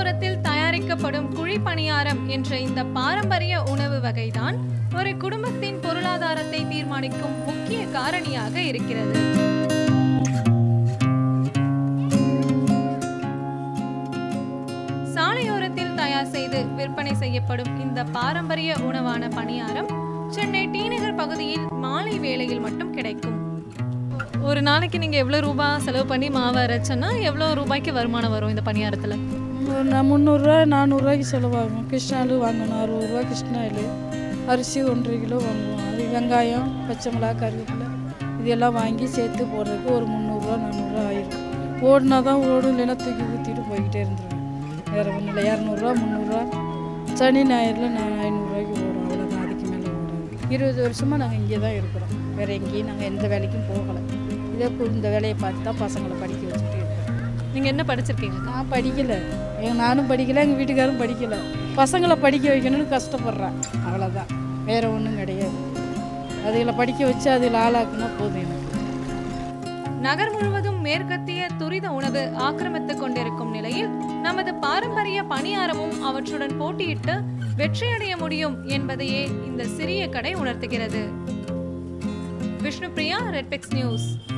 சாலையோரத்தில் தயாரிக்கப்படும் குழி பணியாரம் என்ற இந்த பாரம்பரிய உணவு வகைதான் ஒரு குடும்பத்தின் பொருளாதாரத்தை தீர்மானிக்கும் முக்கிய காரணியாக இருக்கிறது சாலையோரத்தில் தயார் செய்து விற்பனை செய்யப்படும் இந்த பாரம்பரிய உணவான பணியாரம் சென்னை டி நகர் பகுதியில் மாலை வேளையில் மட்டும் கிடைக்கும் ஒரு நாளைக்கு நீங்க எவ்வளவு ரூபாய் செலவு பண்ணி மாவு அரைச்சோன்னா எவ்வளவு ரூபாய்க்கு வருமானம் வரும் இந்த பணியாரத்துல ஒரு நான் முந்நூறுரூவா நானூறுரூவாய்க்கு செலவாகும் கிருஷ்ணாலு வாங்கணும் அறுபது ரூபா கிருஷ்ணாலு அரிசி ஒன்றரை கிலோ வாங்குவோம் அது வெங்காயம் பச்சை மிளகா கருவேப்பிலை இதெல்லாம் வாங்கி சேர்த்து போடுறதுக்கு ஒரு முந்நூறுரூவா நானூறுரூவா ஆயிரும் ஓடுனா தான் ஓடும் இல்லைன்னா தூக்கி ஊற்றிட்டு போய்கிட்டே இருந்துருவேன் வேறு ஒன்றும் இல்லை இரநூறுவா முந்நூறுரூவா சனி ஞாயிறில் நான் ஐநூறுரூவாய்க்கு ஓடும் அவ்வளோதான் அதுக்கு மேலே ஓடாது இருபது வருஷமாக நாங்கள் இங்கே தான் இருக்கிறோம் வேறு எங்கேயும் நாங்கள் எந்த வேலைக்கும் போகலை இதே கு- இந்த வேலையை பார்த்து தான் பசங்களை படிக்க வச்சுட்டு இருக்கோம் நீங்க என்ன படிச்சிருக்கீங்க நான் படிக்கலை எங்க நானும் படிக்கலை எங்கள் வீட்டுக்காரும் படிக்கலை பசங்களை படிக்க வைக்கணும்னு கஷ்டப்படுறேன் அவ்வளோதான் வேறு ஒன்றும் கிடையாது அதுகளை படிக்க வச்சு அதில் ஆளாக்குனா போதும் எனக்கு நகர் முழுவதும் மேற்கத்திய துரித உணவு ஆக்கிரமித்துக் கொண்டிருக்கும் நிலையில் நமது பாரம்பரிய பணியாரமும் அவற்றுடன் போட்டியிட்டு வெற்றியடைய முடியும் என்பதையே இந்த சிறிய கடை உணர்த்துகிறது விஷ்ணுபிரியா ரெட்பிக்ஸ் நியூஸ்